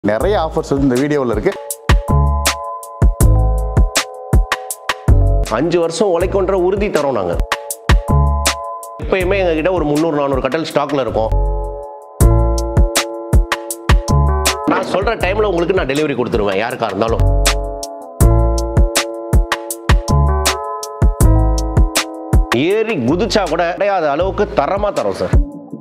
நிறைய ஆஃபர்ஸ் வந்து இந்த வீடியோவில் இருக்கு அஞ்சு வருஷம் உழைக்கொன்ற உறுதி தரோம் நாங்கள் எப்பயுமே எங்ககிட்ட ஒரு முந்நூறு நானூறு கட்டல் ஸ்டாக்ல இருக்கும் நான் சொல்ற டைம்ல உங்களுக்கு நான் டெலிவரி கொடுத்துருவேன் யாருக்கா இருந்தாலும் ஏறி குதிச்சா கூட கிடையாத அளவுக்கு தரமா தரோம் சார்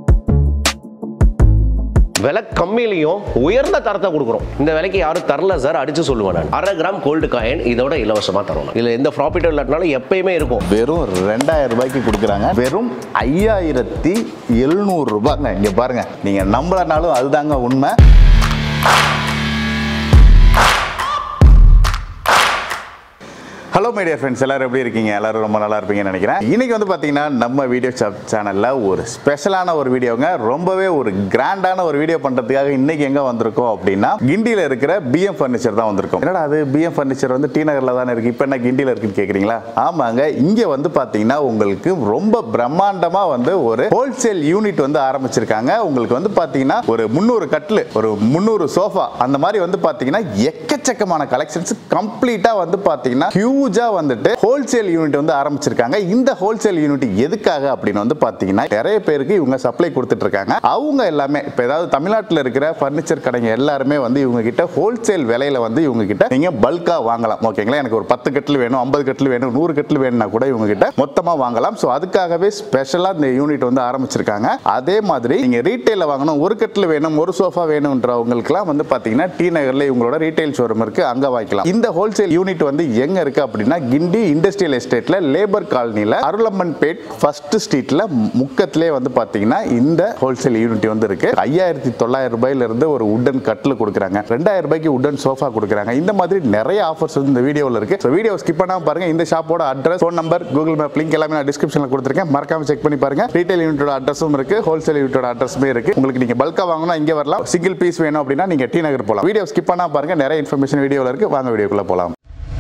விலை கம்மியிலையும் உயர்ந்த தரத்தை கொடுக்குறோம் இந்த விலைக்கு யாரும் தரல சார் அடிச்சு சொல்லுவேன் நான் அரை கிராம் கோல்டு காயின் இதோட இலவசமா தரோம் இதுல எந்த ப்ராஃபிட்டும் இல்லாட்டினாலும் எப்பயுமே இருக்கும் வெறும் ரெண்டாயிரம் ரூபாய்க்கு கொடுக்குறாங்க வெறும் ஐயாயிரத்தி எழுநூறு ரூபாய்ங்க இங்க பாருங்க நீங்க நம்பலனாலும் அதுதாங்க உண்மை ஹலோ மீடியா ஃப்ரெண்ட்ஸ் எல்லாரும் எப்படி இருக்கீங்க எல்லாரும் ரொம்ப நல்லா இருப்பீங்கன்னு நினைக்கிறேன் இன்னைக்கு வந்து பார்த்தீங்கன்னா நம்ம வீடியோ சாப் சேனலில் ஒரு ஸ்பெஷலான ஒரு வீடியோங்க ரொம்பவே ஒரு கிராண்டான ஒரு வீடியோ பண்ணுறதுக்காக இன்னைக்கு எங்கே வந்திருக்கோம் அப்படின்னா கிண்டியில் இருக்கிற பிஎம் ஃபர்னிச்சர் தான் வந்திருக்கோம் என்னடா அது பிஎம் ஃபர்னிச்சர் வந்து டி நகரில் தானே இருக்குது இப்போ என்ன கிண்டியில் இருக்குன்னு கேட்குறீங்களா ஆமாங்க இங்கே வந்து பார்த்தீங்கன்னா உங்களுக்கு ரொம்ப பிரம்மாண்டமாக வந்து ஒரு ஹோல்சேல் யூனிட் வந்து ஆரம்பிச்சிருக்காங்க உங்களுக்கு வந்து பார்த்தீங்கன்னா ஒரு முந்நூறு கட்டில் ஒரு முந்நூறு சோஃபா அந்த மாதிரி வந்து பார்த்தீங்கன்னா எக்கச்சக்கமான கலெக்ஷன்ஸ் கம்ப்ளீட்டாக வந்து பார்த்தீங்கன்னா ஹியூஜா வந்துட்டு ஹோல்சேல் யூனிட் வந்து ஆரம்பிச்சிருக்காங்க இந்த ஹோல்சேல் யூனிட் எதுக்காக அப்படின்னு வந்து பார்த்தீங்கன்னா நிறைய பேருக்கு இவங்க சப்ளை கொடுத்துட்டு இருக்காங்க அவங்க எல்லாமே இப்போ ஏதாவது தமிழ்நாட்டில் இருக்கிற ஃபர்னிச்சர் கடைங்க எல்லாருமே வந்து இவங்க கிட்ட ஹோல்சேல் விலையில வந்து இவங்க கிட்ட நீங்க பல்கா வாங்கலாம் ஓகேங்களா எனக்கு ஒரு பத்து கட்டில் வேணும் ஐம்பது கட்டில் வேணும் நூறு கட்டில் வேணும்னா கூட இவங்க கிட்ட மொத்தமா வாங்கலாம் ஸோ அதுக்காகவே ஸ்பெஷலா இந்த யூனிட் வந்து ஆரம்பிச்சிருக்காங்க அதே மாதிரி நீங்க ரீட்டைல வாங்கணும் ஒரு கட்டில் வேணும் ஒரு சோஃபா வேணும்ன்றவங்களுக்குலாம் வந்து பாத்தீங்கன்னா டி நகர்ல இவங்களோட ரீட்டைல் ஷோரூம் இருக்கு அங்க வாங்கிக்கலாம் இந்த ஹோல்சேல் யூனிட் வந்து எங்க இருக்கு அப்படின்னா கிண்டி இண்டஸ்ட்ரியல் எஸ்டேட்ல லேபர் காலனில அருளம்மன் பேட் ஃபர்ஸ்ட் ஸ்ட்ரீட்ல முக்கத்திலே வந்து பாத்தீங்கன்னா இந்த ஹோல்சேல் யூனிட் வந்து இருக்கு ஐயாயிரத்தி தொள்ளாயிரம் ரூபாயில இருந்து ஒரு உட்டன் கட்டில் கொடுக்குறாங்க ரெண்டாயிரம் ரூபாய்க்கு உட்டன் சோஃபா கொடுக்குறாங்க இந்த மாதிரி நிறைய ஆஃபர்ஸ் வந்து இந்த வீடியோவில் இருக்கு ஸோ வீடியோ ஸ்கிப் பண்ணாம பாருங்க இந்த ஷாப்போட address phone number Google map link எல்லாமே நான் டிஸ்கிரிப்ஷனில் கொடுத்துருக்கேன் மறக்காம செக் பண்ணி பாருங்க ரீட்டைல் யூனிட்டோட அட்ரஸும் இருக்கு ஹோல்சேல் யூனிட்டோட அட்ரஸுமே இருக்கு உங்களுக்கு நீங்க பல்கா வாங்கணும் இங்கே வரலாம் சிங்கிள் பீஸ் வேணும் அப்படின்னா நீங்க டி நகர் போகலாம் வீடியோ ஸ்கிப் பண்ணாம பாருங்க நிறைய இன்ஃபர்மேஷன் வீடியோவில் இருக்கு வாங்க வீடியோக்குள்ள போகலாம்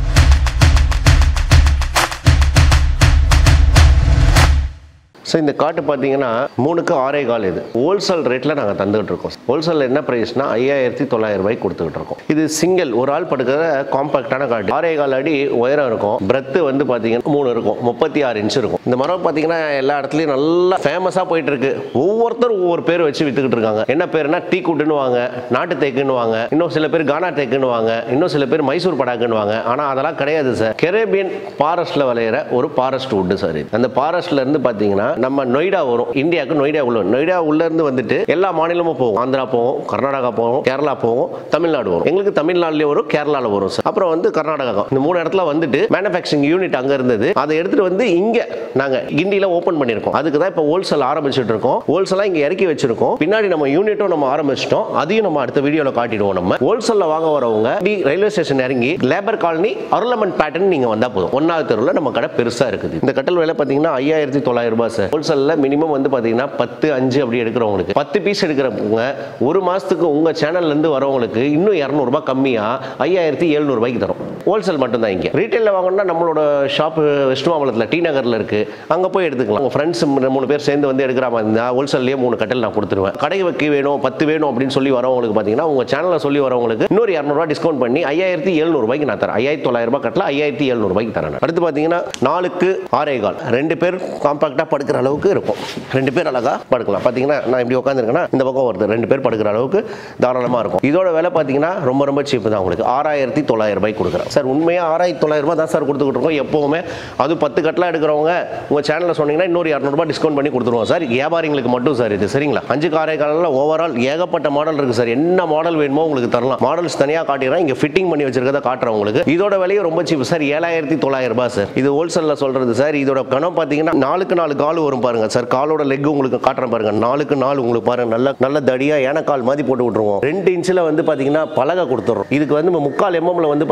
ஸோ இந்த காட்டு பார்த்தீங்கன்னா மூணுக்கு ஆறே கால் இது ஹோல்சேல் ரேட்டில் நாங்கள் தந்துகிட்டு இருக்கோம் ஹோல்சேல் என்ன ப்ரைஸ்னா ஐயாயிரத்தி தொள்ளாயிரம் ரூபாய்க்கு கொடுத்துக்கிட்டு இருக்கோம் இது சிங்கிள் ஒரு ஆள் படுக்கிற காம்பாக்டான காட்டு ஆறே கால் அடி உயரம் இருக்கும் பிரெத்து வந்து பார்த்தீங்கன்னா மூணு இருக்கும் முப்பத்தி ஆறு இன்ச் இருக்கும் இந்த மரம் பார்த்தீங்கன்னா எல்லா இடத்துலையும் நல்லா ஃபேமஸாக போயிட்டு இருக்கு ஒவ்வொருத்தரும் ஒவ்வொரு பேர் வச்சு வித்துக்கிட்டு இருக்காங்க என்ன பேருனா டீ குட்டுன்னு வாங்க நாட்டு தேக்குன்னு வாங்க இன்னும் சில பேர் கானா தேக்குன்னு வாங்க இன்னும் சில பேர் மைசூர் படாக்குன்னு வாங்க ஆனால் அதெல்லாம் கிடையாது சார் கெரேபியன் ஃபாரஸ்ட்ல விளையிற ஒரு ஃபாரஸ்ட் வுட்டு சார் இது அந்த ஃபாரஸ்ட்ல இருந்து பார்த்தீங்கன்னா நம்ம நொய்டா வரும் இந்தியாவுக்கு நொய்டா உள்ள நொய்டா உள்ள இருந்து வந்துட்டு எல்லா மாநிலமும் போகும் ஆந்திரா போகும் கர்நாடகா போகும் கேரளா போகும் தமிழ்நாடு வரும் எங்களுக்கு தமிழ்நாடுலயே வரும் கேரளால வரும் சார் அப்புறம் வந்து கர்நாடகா இந்த மூணு இடத்துல வந்துட்டு மேனுஃபேக்சரிங் யூனிட் அங்க இருந்தது அதை எடுத்துட்டு வந்து இங்க நாங்க கிண்டியில ஓபன் பண்ணிருக்கோம் அதுக்கு தான் இப்போ ஹோல்சேல் ஆரம்பிச்சுட்டு இருக்கோம் ஹோல்சேலா இங்க இறக்கி வச்சிருக்கோம் பின்னாடி நம்ம யூனிட்டும் நம்ம ஆரம்பிச்சிட்டோம் அதையும் நம்ம அடுத்த வீடியோல காட்டிடுவோம் நம்ம ஹோல்சேல்ல வாங்க வரவங்க டி ரயில்வே ஸ்டேஷன் இறங்கி லேபர் காலனி அருளமன் பேட்டர்ன் நீங்க வந்தா போதும் ஒன்னாவது தெருவில் நம்ம கடை பெருசா இருக்குது இந்த கட்டல் விலை பாத்தீங்கன்னா ஐயாயிரத்தி தொள்ளாயிரம் ரூபாய் சார் ஹோல்சேல்ல மினிமம் வந்து பாத்தீங்கன்னா பத்து அஞ்சு அப்படி எடுக்கிறவங்களுக்கு பத்து பீஸ் எடுக்கிறவங்க ஒரு மாசத்துக்கு உங்க சேனல்ல இருந்து வரவங்களுக்கு இன்னும் இரநூறுபா கம்மியா ஐயாயிரத்தி எழுநூறு ரூபாய்க்கு தரும் ஹோல்சேல் மட்டும் தான் இங்க ரீட்டைல்ல வாங்கணும்னா நம்மளோட ஷாப் வெஸ்ட் மாம்பலத்தில் டி நகர்ல இருக்கு அங்க போய் எடுத்துக்கலாம் உங்க ஃப்ரெண்ட்ஸ் மூணு பேர் சேர்ந்து வந்து எடுக்கிற மாதிரி இருந்தா ஹோல்சேல்லேயே மூணு கட்டல் நான் கொடுத்துருவேன் கடை வைக்க வேணும் பத்து வேணும் அப்படின்னு சொல்லி வரவங்களுக்கு பாத்தீங்கன்னா உங்க சேனல்ல சொல்லி வரவங்களுக்கு இன்னொரு இரநூறுவா டிஸ்கவுண்ட் பண்ணி ஐயாயிரத்தி எழுநூறு ரூபாய்க்கு நான் தரேன் ஐயாயிரத்தி தொள்ளாயிரம் ரூபாய் கட்டல ஐயாயிரத்தி எழுநூறு ரூபாய்க்கு தரேன் நான். அடுத்து பாத்தீங்கன்னா நாலுக்கு ஆறே கால் ரெண்டு பேர் காம்பாக்டா படுக்கிற அளவுக்கு இருக்கும் ரெண்டு பேர் அழகா படுக்கலாம் பாத்தீங்கன்னா நான் இப்படி உட்காந்துருக்கேன்னா இந்த பக்கம் வருது ரெண்டு பேர் படுக்கிற அளவுக்கு தாராளமா இருக்கும் இதோட விலை பாத்தீங்கன்னா ரொம்ப ரொம்ப சீப்பு தான் உங்களுக்கு ஆறாயிரத்தி தொள்ளாயிரம் ரூபாய் கொடுக்குறேன் சார் உண்மையா ஆறாயிரத்தி தொள்ளாயிரம் ரூபாய் தான் சார் கொடுத்துக்கிட்டு இருக்கோம் எப்பவுமே அது பத்து கட்டலாம் எடுக்கிறவங்க உங்க சேனல்ல சொன்னீங்கன்னா இன்னொரு இரநூறுபா டிஸ்கவுண்ட் பண்ணி கொடுத்துருவோம் சார் வியாபாரிங்களுக்கு மட்டும் சார் இது சரிங்களா அஞ்சு காரை காலில் ஓவரால் ஏகப்பட்ட மாடல் இருக்கு சார் என்ன மாடல் வேணுமோ உங்களுக்கு தரலாம் மாடல்ஸ் தனியாக காட்டிடுறேன் இங்க ஃபிட்டிங் பண்ணி வச்சிருக்கத காட்டுறேன் உங்களுக்கு இதோட விலையும் ரொம்ப சீப் சார் ஏழாயிரத்தி தொள்ளாயிரம் ரூபாய் சார் இது ஹோல்சேல்ல சொல்றது சார் இதோட கணம் பார்த்தீங்கன்னா நாலுக்கு நாலு கால் வரும் பாருங்க சார் காலோட லெக் உங்களுக்கு காட்டுறேன் பாருங்க நாலுக்கு நாலு உங்களுக்கு பாருங்க நல்ல நல்ல தடியா ஏனக்கால் மாதிரி போட்டு விட்டுருவோம் ரெண்டு இன்ச்சில் வந்து பார்த்தீங்கன்னா பலகை கொடுத்துறோம் இதுக்கு வந்து முக்கால் எம்எம்ல வந்து பார்த்தீங்கன்னா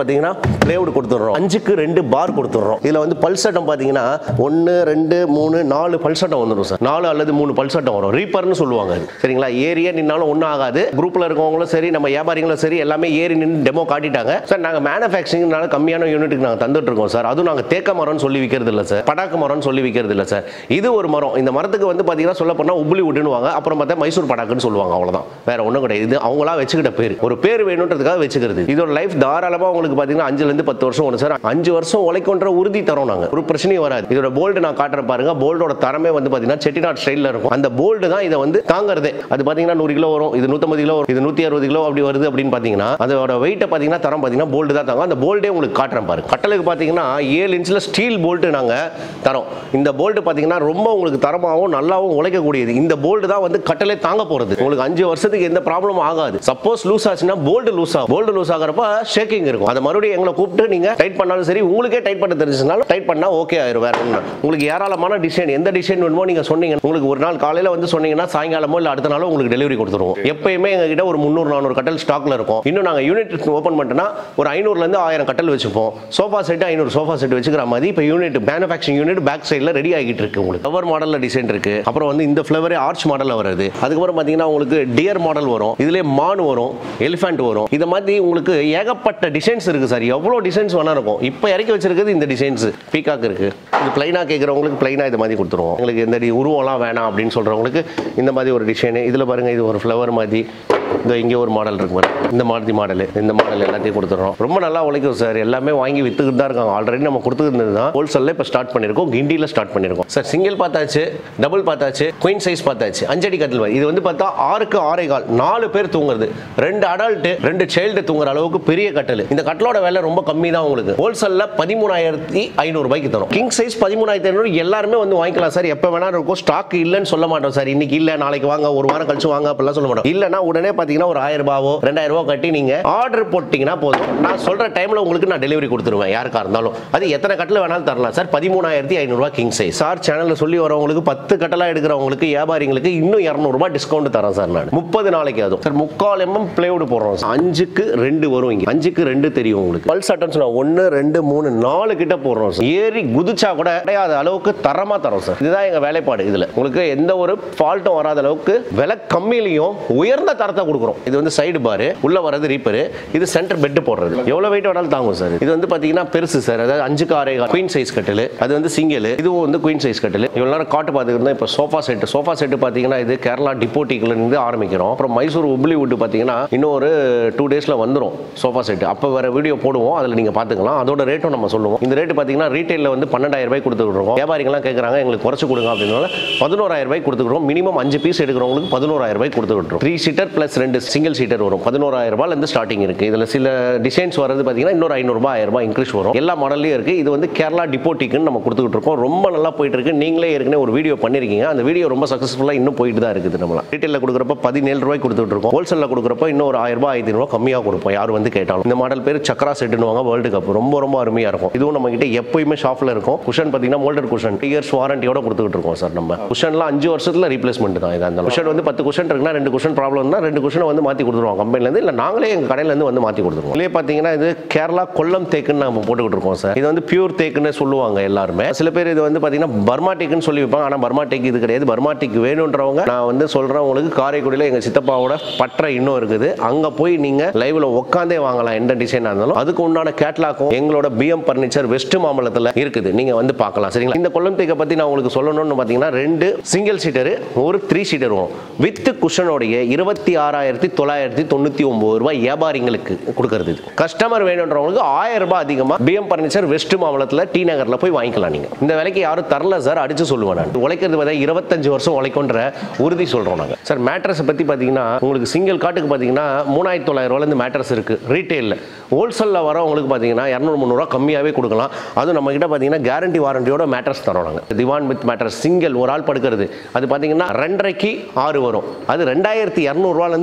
பிளேவுட் கொடுத்துட்றோம் அஞ்சுக்கு ரெண்டு பார் கொடுத்துட்றோம் இதில் வந்து பல்சட்டம் பார்த்தீங்கன்னா ஒன்று ரெண்டு மூணு நாலு பல்சட்டம் வந்துடும் சார் நாலு அல்லது மூணு பல்சட்டம் வரும் ரீப்பர்னு சொல்லுவாங்க அது சரிங்களா ஏரியா நின்னாலும் ஒன்றும் ஆகாது குரூப்பில் இருக்கவங்களும் சரி நம்ம வியாபாரிகளும் சரி எல்லாமே ஏறி நின்று டெமோ காட்டிட்டாங்க சார் நாங்கள் மேனுஃபேக்சரிங்னால கம்மியான யூனிட்டுக்கு நாங்கள் தந்துட்டு இருக்கோம் சார் அதுவும் நாங்கள் தேக்க மரம்னு சொல்லி விற்கிறது இல்லை சார் படாக்கு மரம்னு சொல்லி விற்கிறது இல்லை சார் இது ஒரு மரம் இந்த மரத்துக்கு வந்து பார்த்தீங்கன்னா சொல்ல போனால் உப்புளி விட்டுனுவாங்க அப்புறம் பார்த்தா மைசூர் படாக்குன்னு சொல்லுவாங்க அவ்வளோதான் வேற ஒன்றும் கிடையாது இது அவங்களா வச்சுக்கிட்ட பேர் ஒரு பேர் வேணுன்றதுக்காக வச்சுக்கிறது இதோட லைஃப் தாராளமாக உங்களுக்கு பார்த்தீங்கன்னா அஞ்சுலேருந்து பத்து வருஷம் ஒன்று சார் அஞ்சு வருஷம் உழைக்கின்ற உறுதி தரோம் நாங்கள் ஒரு பிரச்சனையும் வராது இதோட போல்டு நான் காட்டுறேன் பாருங்க போல்டோட தரமே வந்து பார்த்தீங்கன்னா செட்டிநாட் ஸ்டைலில் இருக்கும் அந்த போல்டு தான் இதை வந்து தாங்குறதே அது பார்த்தீங்கன்னா நூறு கிலோ வரும் இது நூற்றம்பது கிலோ வரும் இது நூற்றி அறுபது கிலோ அப்படி வருது அப்படின்னு பார்த்தீங்கன்னா அதோட வெயிட்டை பார்த்தீங்கன்னா தரம் பார்த்தீங்கன்னா போல்டு தான் தாங்க அந்த போல்டே உங்களுக்கு காட்டுறேன் பாருங்க கட்டலுக்கு பார்த்தீங்கன்னா ஏழு இன்ச்சில் ஸ்டீல் போல்ட்டு நாங்கள் தரோம் இந்த போல்ட்டு பார்த்தீங்கன்னா ரொம்ப உங்களுக்கு தரமாகவும் நல்லாவும் உழைக்கக்கூடியது இந்த போல்டு தான் வந்து கட்டலே தாங்க போகிறது உங்களுக்கு அஞ்சு வருஷத்துக்கு எந்த ப்ராப்ளமும் ஆகாது சப்போஸ் லூஸ் ஆச்சுன்னா போல்டு லூஸ் ஆகும் போல்டு லூஸ் ஆகிறப்ப ஷேக்கிங் இருக்கும் அதை மறுபடியும் எங்களை கூப்பிட்டு நீங்கள் டைட் பண்ணாலும் சரி உங்களுக்கே டைட் பண்ண தெரிஞ்சுனாலும் டைட் பண்ணால் ஓகே ஆயிரும் வேற ஒன்று உங்களுக்கு ஏராளமான டிசைன் எந்த டிசைன் வேணுமோ நீங்கள் சொன்னீங்க உங்களுக்கு ஒரு நாள் காலையில் வந்து சொன்னீங்கன்னா சாயங்காலமோ இல்லை அடுத்த நாளோ உங்களுக்கு டெலிவரி கொடுத்துருவோம் எப்பயுமே எங்ககிட்ட ஒரு முந்நூறு நானூறு கட்டல் ஸ்டாக்ல இருக்கும் இன்னும் நாங்கள் யூனிட் ஓப்பன் பண்ணிட்டோம்னா ஒரு ஐநூறுலேருந்து ஆயிரம் கட்டல் வச்சுப்போம் சோஃபா செட் ஐநூறு சோஃபா செட் வச்சுக்கிற மாதிரி இப்போ யூனிட் மேனுஃபேக்சரிங் யூனிட் பேக் சைடில் ரெடி ஆகிட்டு இருக்கு உங்களுக்கு கவர் மாடலில் டிசைன் இருக்கு அப்புறம் வந்து இந்த ஃப்ளவரே ஆர்ச் மாடலில் வருது அதுக்கப்புறம் பார்த்தீங்கன்னா உங்களுக்கு டியர் மாடல் வரும் இதுலேயே மான் வரும் எலிஃபென்ட் வரும் இந்த மாதிரி உங்களுக்கு ஏகப்பட்ட டிசைன்ஸ் இருக்கு சார் எவ்வளோ டிசைன்ஸ் வேணா இருக்கும் இப்போ இறக்கி வச்சிருக்கிறது இந்த டிசைன்ஸ் பீகாக் இருக்கு இது பிளைனா கேட்குறவங்களுக்கு பிளைனா இது மாதிரி கொடுத்துருவோம் உங்களுக்கு இந்த டி- உருவம்லாம் வேணாம் அப்படின்னு சொல்றவங்களுக்கு இந்த மாதிரி ஒரு டிசைன் இதில் பாருங்க இது ஒரு ஃப்ளவர் மாதிரி இந்த இங்கே ஒரு மாடல் இருக்கு பாருங்க இந்த மாதிரி மாடல் இந்த மாடல் எல்லாத்தையும் கொடுத்துறோம் ரொம்ப நல்லா உழைக்கும் சார் எல்லாமே வாங்கி வித்துக்கிட்டு தான் இருக்காங்க ஆல்ரெடி நம்ம கொடுத்துருந்தது தான் ஹோல்சேலில் இப்போ ஸ்டார்ட் பண்ணியிருக்கோம் கிண்டியில் ஸ்டார்ட் பண்ணியிருக்கோம் சார் சிங்கிள் பார்த்தாச்சு டபுள் பார்த்தாச்சு குயின் சைஸ் பார்த்தாச்சு அஞ்சடி கட்டில் இது வந்து பார்த்தா ஆறுக்கு ஆறே கால் நாலு பேர் தூங்குறது ரெண்டு அடல்ட்டு ரெண்டு சைல்டு தூங்குற அளவுக்கு பெரிய கட்டில் இந்த கட்டிலோட விலை ரொம்ப கம்மி தான் உங்களுக்கு ஹோல்சேலில் பதிமூணாயிரத்தி ஐநூறு ரூபாய்க்கு தரும் கிங் சைஸ் பதிமூணாயிரத்தி ஐநூறு எல்லாருமே வந்து வாங்கிக்கலாம் சார் எப்போ வேணா இருக்கும் ஸ்டாக் இல்லைன்னு சொல்ல மாட்டோம் சார் இன்னைக்கு இல்லை நாளைக்கு வாங்க ஒரு வாரம் கழிச்சு வாங்க அப்படிலாம் சொல்ல மாட்டோம் இல்லைன்னா உடனே பார்த்தீங்கன்னா ஒரு ஆயிரம் ரூபாவோ ரெண்டாயிரம் ரூபாய் கட்டி நீங்க ஆர்டர் போட்டிங்கன்னா போதும் நான் சொல்ற டைம்ல உங்களுக்கு நான் டெலிவரி கொடுத்துருவேன் யாருக்கா இருந்தாலும் அது எத்தனை கட்டில் வேணாலும் தரலாம் சார் பதிமூணாயிரத்தி ஐநூறுரூவா கிங் சைஸ் சார் சேனல்ல சொல்லி வரவங்களுக்கு பத்து கட்டலா எடுக்கிறவங்களுக்கு வியாபாரிங்களுக்கு இன்னும் இரநூறுபா டிஸ்கவுண்ட் தரேன் சார் நான் முப்பது நாளைக்கு அதுவும் சார் முக்கால் எம்எம் பிளேவுட் போடுறோம் சார். அஞ்சுக்கு ரெண்டு வரும் இங்க அஞ்சுக்கு ரெண்டு தெரியும் உங்களுக்கு பல்ஸ் அட்டன் சொன்னா ஒன்று ரெண்டு மூணு நாலு கிட்ட போடுறோம் சார் ஏறி குதிச்சா கூட கிடையாத அளவுக்கு தரமா தரோம் சார் இதுதான் எங்க வேலைப்பாடு இதுல உங்களுக்கு எந்த ஒரு ஃபால்ட்டும் வராத அளவுக்கு விலை கம்மியிலையும் உயர்ந்த தரத்தை கொடுக்குறோம் இது வந்து சைடு பாரு உள்ள வர்றது ரீப்பர் இது சென்டர் பெட் போடுறது எவ்வளவு வெயிட் வேணாலும் தாங்கும் சார் இது வந்து பாத்தீங்கன்னா பெருசு சார் அதாவது அஞ்சுக்கு ஆறே குயின் சைஸ் கட்டில் அது வந்து சிங்கிள் இதுவும் வந்து குயின் சைஸ் கட்டில் இவ்வளவு நேரம் காட்டு பார்த்துக்கிட்டு இப்போ சோஃபா செட் சோஃபா செட் பாத்தீங்கன்னா இது கேரளா டிப்போட்டிக்ல இருந்து ஆரம்பிக்கிறோம் அப்புறம் மைசூர் உப்ளி வுட் பாத்தீங்கன்னா இன்னும் ஒரு டூ டேஸ்ல வந்துடும் சோஃபா செட் அப்போ வேற வீடியோ போடுவோம் அதில் நீங்க பாத்துக்கலாம் அதோட ரேட்டும் நம்ம சொல்லுவோம் இந்த ரேட் பாத்தீங்கன்னா ரீட்டைல வந்து பன்னெண்டாயிரம் ரூபாய் கொடுத்துருக்கோம் வியாபாரிகள்லாம் கேட்குறாங்க எங்களுக்கு குறைச்சு கொடுங்க அப்படின்னால பதினோராயிரம் ரூபாய் கொடுத்துக்கிறோம் மினிமம் அஞ்சு பீஸ் எடுக்கிறவங்களுக்கு பதினோராயிரம் ரூபாய் கொடுத்துக்கிட்டோம் த்ரீ சீட்டர் பிளஸ் ரெண்டு சிங்கிள் சீட்டர் வரும் பதினோராயிரம் ரூபாயில இருந்து ஸ்டார்டிங் இருக்கு இதுல சில டிசைன்ஸ் வரது பாத்தீங்கன்னா இன்னொரு ஐநூறுபா ஆயிரம் ரூபாய் இன்க்ரீஸ் வரும் எல்லா மாடல்லையும் இருக்கு இது வந்து கேரளா டிப்போட்டிக்குன்னு நம்ம கொடுத்துக்கிட்டு இருக்கோம் ரொம்ப நல்லா போயிட்டு இருக்கு நீங்களே ஏற்கனவே ஒரு வீடியோ பண்ணிருக்கீங்க அந்த வீடியோ ரொம்ப சக்ஸஸ்ஃபுல்லா இன்னும் போயிட்டு தான் இருக்குது நம்மள ரீட்டைல கொடுக்குறப்ப பதினேழு ரூபாய் கொடுத்துட்டு இருக்கோம் ஹோல்சேலில் கொடுக்குறப்ப இன்னும் ஒரு ஆயிரம் ரூபாய் ஆயிரத்தி ரூபாய் கம்மியாக கொடுப்போம் யார் வந்து கேட்டாலும் இந்த மாடல் பேர் சக்ரா செட்டுன்னு வேர்ல்டு கப் ரொம்ப ரொம்ப அருமையா இருக்கும் இதுவும் நம்ம கிட்ட எப்பயுமே ஷாப்ல இருக்கும் குஷன் பாத்தீங்கன்னா மோல்டர் குஷன் இயர்ஸ் வாரண்டியோட கொடுத்துட்டு இருக்கோம் சார் நம்ம குஷன்லாம் அஞ்சு வருஷத்துல ரீப்ளேஸ்மெண்ட் தான் இதாக இருந்தாலும் குஷன் வந்து பத்து குஷன் இருக்குன்னா ரெண்டு குஷன் ப்ராப்ளம்னா ரெண்டு குஷனை வந்து மாற்றி கொடுத்துருவோம் கம்பெனிலேருந்து இல்லை நாங்களே எங்கள் கடையிலேருந்து வந்து மாற்றி கொடுத்துருவோம் இதுலேயே பார்த்தீங்கன்னா இது கேரளா கொல்லம் தேக்குன்னு நம்ம போட்டுக்கிட்டு இருக்கோம் சார் இது வந்து பியூர் தேக்குன்னு சொல்லுவாங்க எல்லாருமே சில பேர் இது வந்து பார்த்தீங்கன்னா பர்மா டேக்குன்னு சொல்லி வைப்பாங்க ஆனால் பர்மா டேக் இது கிடையாது பர்மா டேக் வேணுன்றவங்க நான் வந்து சொல்கிறேன் உங்களுக்கு காரைக்குடியில் எங்கள் சித்தப்பாவோட பற்றை இன்னும் இருக்குது அங்கே போய் நீங்கள் லைவ்ல உட்காந்தே வாங்கலாம் எந்த டிசைனாக இருந்தாலும் அதுக்கு உண்டான கேட்லாக்கும் எங்களோட பிஎம் பர்னிச்சர் வெஸ்ட் மாம்பலத்தில் இருக்குது நீங்கள் வந்து பார்க்கலாம் சரிங்களா இந்த கொல்லம் தேக்கை பற்றி நான் உங்களுக்கு சொல்லணும்னு பார்த்தீங்கன்னா ரெண்டு சிங்கிள் சீட்டரு ஒரு த்ரீ சீட்டர் வரும் வித் குஷனோடைய இருபத்தி ஆறாயிரத்தி தொள்ளாயிரத்தி தொண்ணூற்றி ஒம்பது ரூபாய் வியாபாரிங்களுக்கு கொடுக்கறது இது கஸ்டமர் வேணுன்றவங்களுக்கு ஆயிரம் ரூபாய் அதிகமாக பிஎம் பர்னிச்சர் வெஸ்ட் மாவட்டத்தில் டி நகரில் போய் வாங்கிக்கலாம் நீங்கள் இந்த விலைக்கு யாரும் தரல சார் அடிச்சு சொல்லுவேன் நான் உழைக்கிறது பார்த்தா இருபத்தஞ்சு வருஷம் உழைக்குன்ற உறுதி சொல்கிறோம் நாங்கள் சார் மேட்ரஸை பற்றி பார்த்தீங்கன்னா உங்களுக்கு சிங்கிள் காட்டுக்கு பார்த்தீங்கன்னா மூணாயிரத்தி தொள்ளாயிரம் ரூபாயிலேருந்து மேட்ரஸ் இருக்குது ரீட்டெயிலில் ஹோல்சேலில் வரவங்களுக்கு பார்த்தீங்கன்னா இரநூறு முந்நூறுவா கம்மியாகவே கொடுக்கலாம் அதுவும் நம்ம கிட்ட பார்த்தீங்கன்னா கேரண்டி வாரண்டியோட மேட்ரஸ் தரோம் நாங்கள் திவான் வித் மேட்ரஸ் சிங்கிள் ஒரு ஆள் படுக்கிறது அது பார்த்தீங்கன்னா ரெண்டரைக்கு ஆறு வரும் அது ரெண்டாயிரத்தி இரநூறுவாலேருந்து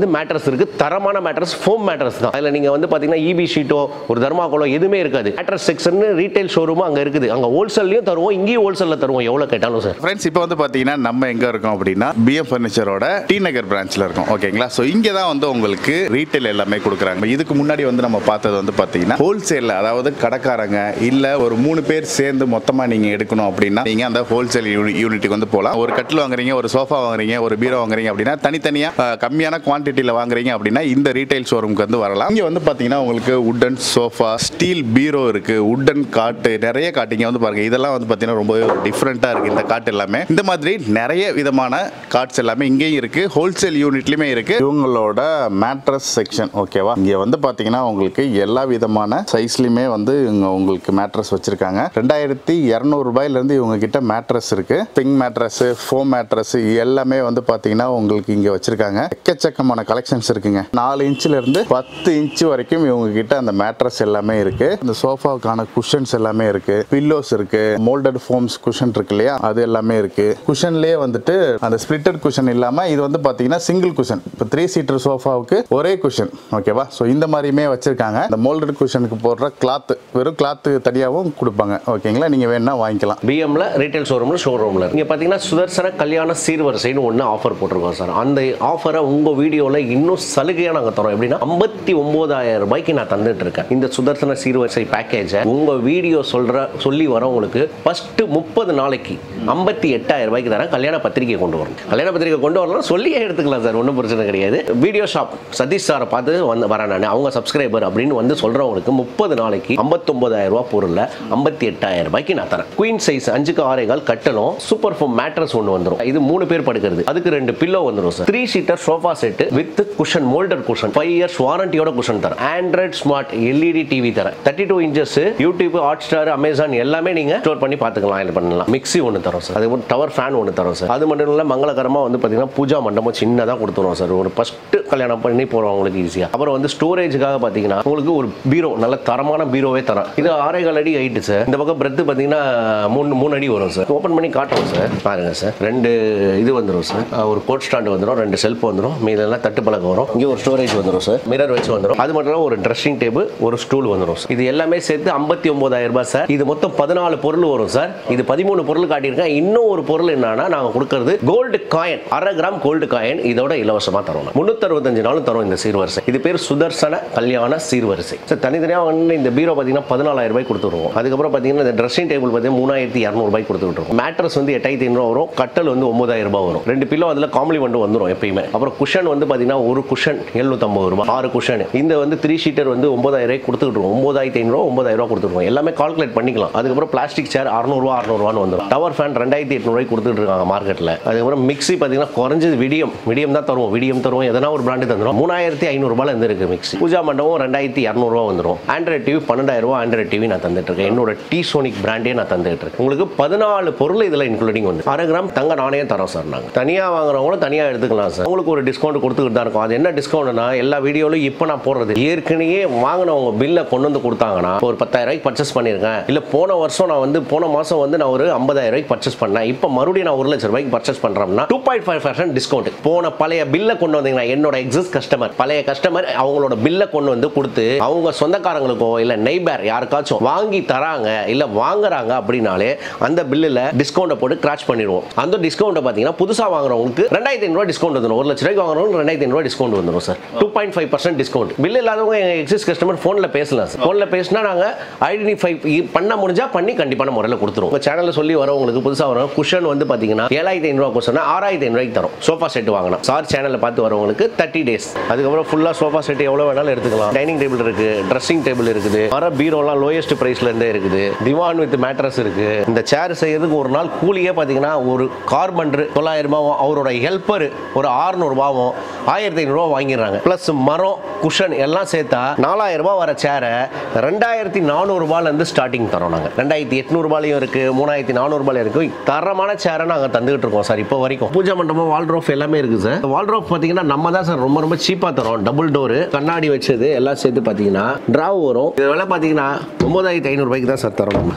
வந்து மேட்ரஸ் இருக்கு தரமான மேட்ரஸ் ஃபோம் மேட்ரஸ் தான் அதில் நீங்கள் வந்து பார்த்தீங்கன்னா இபி ஷீட்டோ ஒரு தர்மாக்கோலோ எதுவுமே இருக்காது மேட்ரஸ் செக்ஷன் ரீட்டைல் ஷோரூமும் அங்கே இருக்குது அங்கே ஹோல்சேல்லையும் தருவோம் இங்கேயும் ஹோல்சேலில் தருவோம் எவ்வளோ கேட்டாலும் சார் ஃப்ரெண்ட்ஸ் இப்போ வந்து பார்த்தீங்கன்னா நம்ம எங்கே இருக்கோம் அப்படின்னா பிஎம் ஃபர்னிச்சரோட டி நகர் பிரான்ச்சில் இருக்கோம் ஓகேங்களா ஸோ இங்கே தான் வந்து உங்களுக்கு ரீட்டைல் எல்லாமே கொடுக்குறாங்க இதுக்கு முன்னாடி வந்து நம்ம பார்த்தது வந்து பார்த்தீங்கன்னா ஹோல்சேலில் அதாவது கடைக்காரங்க இல்லை ஒரு மூணு பேர் சேர்ந்து மொத்தமாக நீங்கள் எடுக்கணும் அப்படின்னா நீங்கள் அந்த ஹோல்சேல் யூனிட்டுக்கு வந்து போகலாம் ஒரு கட்டில் வாங்குறீங்க ஒரு சோஃபா வாங்குறீங்க ஒரு பீரோ வாங்குறீங்க அப்படின்னா தனித்தனியாக கம்மியான குவான்டிட்டியில் வாங்குறீங்க அப்படின்னா இந்த ரீட்டைல் ஷோரூமுக்கு வந்து வரலாம் இங்கே வந்து பார்த்தீங்கன்னா உங்களுக்கு உட்டன் சோஃபா ஸ்டீல் பீரோ இருக்குது உட்டன் காட்டு நிறைய காட்டிங்க வந்து பாருங்க இதெல்லாம் வந்து பார்த்தீங்கன்னா ரொம்பவே ஒரு டிஃப்ரெண்ட்டாக இருக்குது இந்த காட்டு எல்லாமே இந்த மாதிரி நிறைய விதமான கார்ட்ஸ் எல்லாமே இங்கேயும் இருக்குது ஹோல்சேல் யூனிட்லையுமே இருக்குது இவங்களோட மேட்ரஸ் செக்ஷன் ஓகேவா இங்கே வந்து பார்த்தீங்கன்னா உங்களுக்கு எல்லா விதமான சைஸ்லையுமே வந்து இவங்க உங்களுக்கு மேட்ரஸ் வச்சுருக்காங்க ரெண்டாயிரத்தி இரநூறுபாயிலேருந்து இவங்க கிட்ட மேட்ரஸ் இருக்குது பிங்க் மேட்ரஸ் ஃபோம் மேட்ரஸ் எல்லாமே வந்து பார்த்தீங்கன்னா உங்களுக்கு இங்கே வச்சுருக்காங்க எக்கச்சக்கமான கலெக்ஷன்ஸ் இருக்குங்க நாலு இன்ச்சில் இருந்து பத்து இன்ச் வரைக்கும் இவங்க கிட்ட அந்த மேட்ரஸ் எல்லாமே இருக்கு இந்த சோஃபாவுக்கான குஷன்ஸ் எல்லாமே இருக்கு பில்லோஸ் இருக்கு மோல்டட் ஃபோம்ஸ் குஷன் இருக்கு இல்லையா அது எல்லாமே இருக்கு குஷன்லேயே வந்துட்டு அந்த ஸ்பிளிட்டட் குஷன் இல்லாம இது வந்து பாத்தீங்கன்னா சிங்கிள் குஷன் இப்போ த்ரீ சீட்டர் சோஃபாவுக்கு ஒரே குஷன் ஓகேவா ஸோ இந்த மாதிரியுமே வச்சிருக்காங்க இந்த மோல்டட் குஷனுக்கு போடுற கிளாத் வெறும் கிளாத் தனியாகவும் கொடுப்பாங்க ஓகேங்களா நீங்க வேணா வாங்கிக்கலாம் பிஎம்ல ரீட்டைல் ஷோரூம்ல ஷோரூம்ல இங்கே பார்த்தீங்கன்னா சுதர்சன கல்யாண சீர்வரிசைன்னு ஒன்று ஆஃபர் போட்டிருக்கோம் சார் அந்த ஆஃபரை உங்க வீடியோவில் இன்னும் சலுகையாக நாங்கள் தரோம் எப்படின்னா ஐம்பத்தி ஒன்பதாயிரம் ரூபாய்க்கு நான் தந்துட்டு இருக்கேன் இந்த சுதர்சன சீர்வரிசை பேக்கேஜை உங்க வீடியோ சொல்ற சொல்லி வரவங்களுக்கு ஃபர்ஸ்ட் முப்பது நாளைக்கு ஐம்பத்தி எட்டாயிரம் ரூபாய்க்கு தரேன் கல்யாண பத்திரிகை கொண்டு வரணும் கல்யாண பத்திரிகை கொண்டு வரலாம் சொல்லியே எடுத்துக்கலாம் சார் ஒன்றும் பிரச்சனை கிடையாது வீடியோ ஷாப் சதீஷ் சாரை பார்த்து வந்து வரேன் நான் அவங்க சப்ஸ்கிரைபர் அப்படின்னு வந்து சொல்றவங்களுக்கு முப்பது நாளைக்கு ஐம்பத்தொன்பதாயிரம் ரூபாய் பொருளில் ஐம்பத்தி எட்டாயிரம் ரூபாய்க்கு நான் தரேன் குயின் சைஸ் அஞ்சுக்கு ஆறே கால் கட்டலும் சூப்பர் ஃபோம் மேட்ரஸ் ஒன்று வந்துடும் இது மூணு பேர் படுக்கிறது அதுக்கு ரெண்டு பில்லோ வந்துடும் sir three seater sofa set with cushion moulded cushion five years வாரண்டியோட குஷன் தரேன் ஆண்ட்ராய்ட் ஸ்மார்ட் எல்இடி டிவி தரேன் thirty two inches YouTube Hotstar Amazon எல்லாமே நீங்க ஸ்டோர் பண்ணி பார்த்துக்கலாம் இது பண்ணலாம் மிக்ஸி ஒன்று தரோம் சார் அது டவர் ஃபேன் ஒன்று தரோம் சார் அது மட்டும் இல்லை மங்களகரமா வந்து பார்த்தீங்கன்னா பூஜா மண்டபம் சின்னதாக கொடுத்துருவோம் சார் ஒரு ஃபர்ஸ்ட் கல்யாணம் பண்ணி போகிறவங்களுக்கு ஈஸியாக அப்புறம் வந்து ஸ்டோரேஜுக்காக பார்த்தீங்கன்னா உங்களுக்கு ஒரு பீரோ நல்ல தரமான பீரோவே தரேன் இது ஆறே கால் அடி ஹைட்டு சார் இந்த பக்கம் பிரெத்து பார்த்தீங்கன்னா மூணு மூணு அடி வரும் சார் ஓப்பன் பண்ணி காட்டுவோம் சார் பாருங்க சார் ரெண்டு இது வந்துடும் சார் ஒரு கோட் ஸ்டாண்டு வந்துடும் ரெண்டு செல்ஃப் வந்துடும் மீதெல்லாம் தட்டு பழக்கம் வரும் இங்கே ஒரு ஸ்டோரேஜ் வந்துடும் சார் மிரர் வச்சு வந்துடும் அது மட்டும் இல்லாமல் ஒரு ட்ரெஸ்ஸிங் டேபிள் ஒரு ஸ்டூல் வந்துடும் சார் இது எல்லாமே சேர்த்து ஐம்பத்தி ஒன்பதாயிரம் ரூபாய் சார் இது மொத்தம் பதினாலு பொருள் வரும் சார் இது பதிமூணு பொருள் காட்டியிருக்கேன் இன்னும் ஒரு பொருள் என்னன்னா நாங்கள் கொடுக்கறது கோல்டு காயின் அரை கிராம் கோல்டு காயின் இதோட இலவசமாக தரோம் முந்நூற்றறுபத்தஞ்சு நாளும் தரோம் இந்த சீர்வரிசை இது பேர் சுதர்சன கல்யாண சீர்வரிசை சார் தனித்தனியாக வந்து இந்த பீரோ பார்த்தீங்கன்னா பதினாலாயிரம் ரூபாய் கொடுத்துருவோம் அதுக்கப்புறம் பார்த்தீங்கன்னா இந்த ட்ரெஸ்ஸிங் டேபிள் பார்த்தீங்கன்னா மூணாயிரத்தி இரநூறுபாய் கொடுத்துருக்கோம் மேட்ரஸ் வந்து எட்டாயிரத்தி ஐநூறு வரும் கட்டல் வந்து ஒன்பதாயிரம் ரூபாய் வரும் ரெண்டு பில்லோ அதில் காம்ப்ளிமெண்ட் வந்துடும் எப்பயுமே அப்புறம் குஷன் வந்து பார்த்தீங்கன்னா ஒரு குஷன் எழுநூத்தம்பது ரூபாய் ஆறு குஷன் இந்த வந்து த்ரீ ஷீட்டர் வந்து ஒன்பதாயிரம் ரூபாய் கொடுத்துருவோம் ஒன்பதாயிரத்தி ஐநூறு ஒன்பதாயிரம் ரூபாய் கொடுத்துருவோம் எல்லாமே கால்குலேட் பண்ணிக்கலாம் அதுக்கப்புறம் பிளாஸ்டிக் சேர் அறுநூறுவா அறுநூறுவான்னு வந்துடும் டவர் ஃபேன் ரெண்டாயிரத்தி எட்நூறுவாய் கொடுத்துட்டு இருக்காங்க மார்க்கெட்டில் அதுக்கப்புறம் மிக்ஸி பார்த்தீங்கன்னா குறைஞ்சது விடியம் விடியம் தான் தருவோம் விடியம் தருவோம் எதனா ஒரு பிராண்டு தந்துடும் மூணாயிரத்தி ஐநூறுபால இருந்து இருக்கு மிக்ஸி பூஜா மண்டபம் ரெண்டாயிரத்தி இரநூறுவா வந்துடும் ஆண்ட்ராய்ட் டிவி பன்னெண்டாயிரம் ரூபா ஆண்ட்ராய்ட் டிவி நான் தந்துட்டு இருக்கேன் என்னோட டி சோனிக் பிராண்டே நான் தந்துட்டு இருக்கேன் உங்களுக்கு பதினாலு பொருள் இதில் இன்க்ளூடிங் வந்து அரை கிராம் தங்க நாணயம் தரோம் சார் நாங்கள் தனியாக வாங்குறவங்களும் தனியாக எடுத்துக்கலாம் சார் உங்களுக்கு ஒரு டிஸ்கவுண்ட் கொடுத்துக்கிட்டு தான் இருக்கும் அது என்ன டிஸ்கவுண்ட்னா எல்லா வீடியோலையும் இப்போ நான் போடுறது ஏற்கனவே வாங்கினவங்க பில்லை கொண்டு வந்து கொடுத்தாங்கன்னா இப்போ ஒரு பத்தாயிரம் ரூபாய்க்கு பர்ச்சேஸ் பண்ணியிருக்கேன் இல்லை போன வருஷம் நான் வந்து போன மாதம் வந்து நான் ஒரு ஐம்பதாயிரம் ரூபாய்க்கு பர்ச்சேஸ் பண்ணேன் இப்போ மறுபடியும் நான் ஒரு லட்சம் ரூபாய்க்கு பர்ச்சேஸ் பண்ணுறோம்னா two point five percent discount போன பழைய பில்லை கொண்டு வந்தீங்கன்னா என்னோட எக்ஸிஸ்ட் கஸ்டமர் பழைய கஸ்டமர் அவங்களோட பில்லை கொண்டு வந்து கொடுத்து அவங்க சொந்தக்காரங்களுக்கோ இல்லை நெய்பர் யாருக்காச்சும் வாங்கி தராங்க இல்லை வாங்குறாங்க அப்படின்னாலே அந்த பில்லில் டிஸ்கவுண்ட்டை போட்டு கிராச் பண்ணிடுவோம் அந்த டிஸ்கவுண்ட்டை பார்த்தீங்கன்னா புதுசாக வாங்குறவங்களுக்கு ரெண்டாயிரத்தி ஐநூறுவா டிஸ்கவுண்ட் வந்துடும் ஒரு லட்ச ரூபாய்க்கு வாங்குறவங்க ரெண்டாயிரத்தி ஐநூறுவா டிஸ்கவுண்ட் வந்துடும் sir two point five percent discount bill இல்லாதவங்க எங்கள் எக்ஸிஸ்ட் கஸ்டமர் ஃபோனில் பேசலாம் சார் ஃபோனில் பேசினா நாங்கள் ஐடென்டிஃபை பண்ண முடிஞ்சா பண்ணி கண்டிப்பான முறையில் கொடுத்துருவோம் உங்கள் சேனலில் சொல்லி வரவங்களுக்கு புதுசாக வரும் குஷன் வந்து பார்த்தீங்கன்னா ஏழாயிரத்தி ஐநூறுவா குஷன் ஆறாயிரத்தி ஐநூறுவாய்க்கு தரும் சோஃபா செட் வாங்கணும் சார் சேனலில் பார்த்து வரவங்களுக்கு தேர்ட்டி டேஸ் அதுக்கப்புறம் ஃபுல்லாக சோஃபா செட் எவ்வளோ வேணாலும் எடுத்துக்கலாம் டைனிங் டேபிள் இருக்கு ட்ரெஸ்ஸிங் டேபிள் இருக்குது வர பீரோலாம் லோயஸ்ட் ப்ரைஸ்ல இருந்தே இருக்குது திவான் வித் மேட்ரஸ் இருக்கு இந்த சேர் செய்யறதுக்கு ஒரு நாள் கூலியே பார்த்தீங்கன்னா ஒரு கார்பெண்டர் தொள்ளாயிரம் ரூபாவும் அவரோட ஹெல்ப்பர் ஒரு ஆறுநூறுபாவும் ஆயிரத்தி ஐநூறுரூவா வாங்கிடுறாங்க ப்ளஸ் மரம் குஷன் எல்லாம் சேர்த்தா நாலாயிரம் ரூபாய் வர சேரை ரெண்டாயிரத்தி நானூறுபாலேருந்து ஸ்டார்டிங் தரோம் நாங்கள் ரெண்டாயிரத்தி எட்நூறுபாலையும் இருக்கு மூணாயிரத்தி நானூறுபாலையும் இருக்கு தரமான சேரை நாங்கள் தந்துகிட்டு இருக்கோம் சார் இப்போ வரைக்கும் பூஜை மண்டபம் வால்ட்ரோஃப் எல்லாமே இருக்கு சார் வால்ட்ரோஃப் பார்த்தீங்கன்னா நம்ம தான் சார் ரொம்ப ரொம்ப சீப்பாக தரோம் டபுள் டோரு கண்ணாடி வச்சது எல்லாம் சேர்த்து பார்த்தீங்கன்னா ட்ராவ் வரும் இது விலை பார்த்தீங்கன்னா ஒன்பதாயிரத்தி ஐநூறுபாய்க்கு தான் சார் தரோம் நம்ம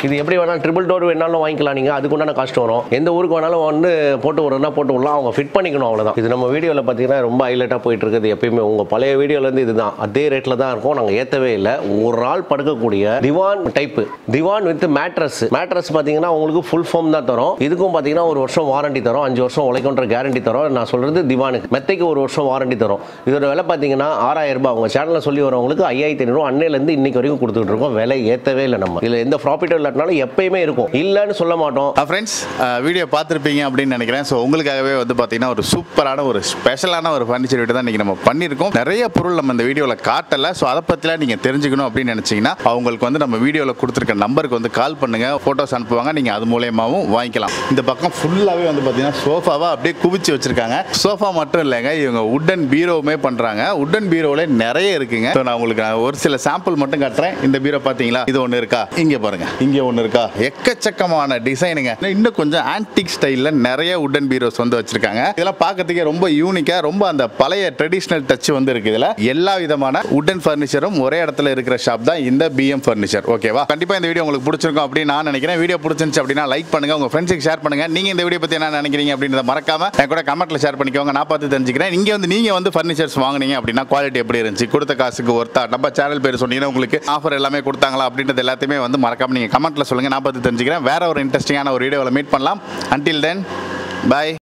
இது எப்படி வேணாலும் ட்ரிபிள் டோர் வேணாலும் வாங்கிக்கலாம் நீங்கள் அதுக்குண்டான காஸ்ட் வரும் எந்த ஊருக்கு வேணாலும் வந்து போட்டு விடுறதுனா போட்டு விடலாம் அவங்க ஃபிட் பண்ணிக்கணும் அவ்வளோதான் இது நம்ம வீடியோவில் பார்த்தீங்கன்னா ரொம்ப ஹைலைட்டாக போயிட்டு இருக்குது எப்பயுமே உங்கள் பழைய வீடியோலேருந்து இதுதான் அதே ரேட்டில் தான் இருக்கும் நாங்கள் ஏற்றவே இல்லை ஒரு ஆள் படுக்கக்கூடிய divan type divan with mattress mattress பார்த்தீங்கன்னா உங்களுக்கு ஃபுல் ஃபார்ம் தான் தரும் இதுக்கும் பார்த்தீங்கன்னா ஒரு வருஷம் வாரண்டி தரும் அஞ்சு வருஷம் உழைக்குன்ற கேரண்டி தரும் நான் சொல்கிறது திவானுக்கு மெத்தைக்கு ஒரு வருஷம் வாரண்டி தரும் இதோட விலை பார்த்தீங்கன்னா ஆறாயிரம் ரூபாய் அவங்க சேனலில் சொல்லி வரவங்களுக்கு ஐயாயிரத்தி ஐநூறு அன்னையிலேருந்து இன்னைக்கு வரைக்கும் கொடுத்துட்டு இருக்கோம் விலை ஏற்றவே இல்லை நம்ம இதில் எந்த ப்ராஃபிட்டும் இல்லாட்டினாலும் எப்பயுமே இருக்கும் இல்லைன்னு சொல்ல மாட்டோம் ஃப்ரெண்ட்ஸ் வீடியோ பார்த்துருப்பீங்க அப்படின்னு நினைக்கிறேன் ஸோ உங்களுக்காகவே வந்து பார்த்தீங்கன்னா ஒரு சூப்பரான ஒரு ஸ்பெஷலான ஒரு ஃபர்னிச்சர் வீடு தான் இன்றைக்கி நம்ம பண்ணியிருக்கோம் நிறைய பொருள் நம்ம இந்த வீடியோவில் காட்டலை ஸோ அதை பற்றிலாம் நீங்கள் தெரிஞ்சுக்கணும் அப்படின்னு நினச்சிங்கன்னா அவங்களுக்கு வந்து நம்ம வீடியோவில் கொடுத்துருக்க நம்பருக்கு வந்து கால் பண்ணுங்கள் ஃபோட்டோஸ் அனுப்புவாங்க நீங்கள் அது மூலியமாகவும் வாங்கிக்கலாம் இந்த பக்கம் ஃபுல்லாகவே வந்து பார்த்தீங்கன்னா சோஃபாவாக அப்படியே குவிச்சு வச்சுருக்காங்க சோஃபா மட்டும் இல்லைங்க இவங்க உட்டன் பீரோவுமே பண்ணுறாங்க உட்டன் பீரோவில் நிறைய இருக்குங்க ஸோ நான் உங்களுக்கு ஒரு சில சாம்பிள் மட்டும் காட்டுறேன் இந்த பீரோ பார்த்தீங்களா இது ஒன்று இருக்கா இங்கே பாருங்க இங்கே ஒன்று இருக்கா எக்கச்சக்கமான டிசைனுங்க இன்னும் கொஞ்சம் ஆன்டிக் ஸ்டைலில் நிறைய உட்டன் பீரோஸ் வந்து வச்சிருக்காங்க இதெல்லாம் பார்க்கறதுக்கே ரொம்ப யூனிக்காக ரொம்ப அந்த பழைய ட்ரெடிஷ்னல் டச் வந்து இருக்கு இதில் எல்லா விதமான உட்டன் ஃபர்னிச்சரும் ஒரே இடத்துல இருக்கிற ஷாப் தான் இந்த பிஎம் ஃபர்னிச்சர் ஓகேவா கண்டிப்பாக இந்த வீடியோ உங்களுக்கு பிடிச்சிருக்கும் அப்படின்னு நான் நினைக்கிறேன் வீடியோ பிடிச்சிருந்துச்சு அப்படின்னா லைக் பண்ணுங்க உங்க ஃப்ரெண்ட்ஸுக்கு ஷேர் பண்ணுங்க நீங்க இந்த வீடியோ பத்தி என்ன நினைக்கிறீங்க அப்படின்றத மறக்காம என் கூட கமெண்ட்ல ஷேர் பண்ணிக்கோங்க நான் பார்த்து தெரிஞ்சுக்கிறேன் இங்க வந்து நீங்க வந்து ஃபர்னிச்சர்ஸ் வாங்குனீங்க அப்படின்னா குவாலிட்டி எப்படி இருந்துச்சு கொடுத்த காசுக்கு ஒர்த்தா நம்ம சேனல் பேர் சொன்னீங்கன்னா உங்களுக்கு ஆஃபர் எல்லாமே கொடுத்தாங்களா அப்படின்றது எல்லாத்தையுமே வந்து மறக்காம நீங்க கமெண்ட்ல சொல்லுங்க நான் பார்த்து தெரிஞ்சுக்கிறேன் வேற ஒரு இன்ட்ரெஸ்டிங்கான ஒரு வீடியோவில் மீட் பண்ணலாம் அன்டில் தென் பை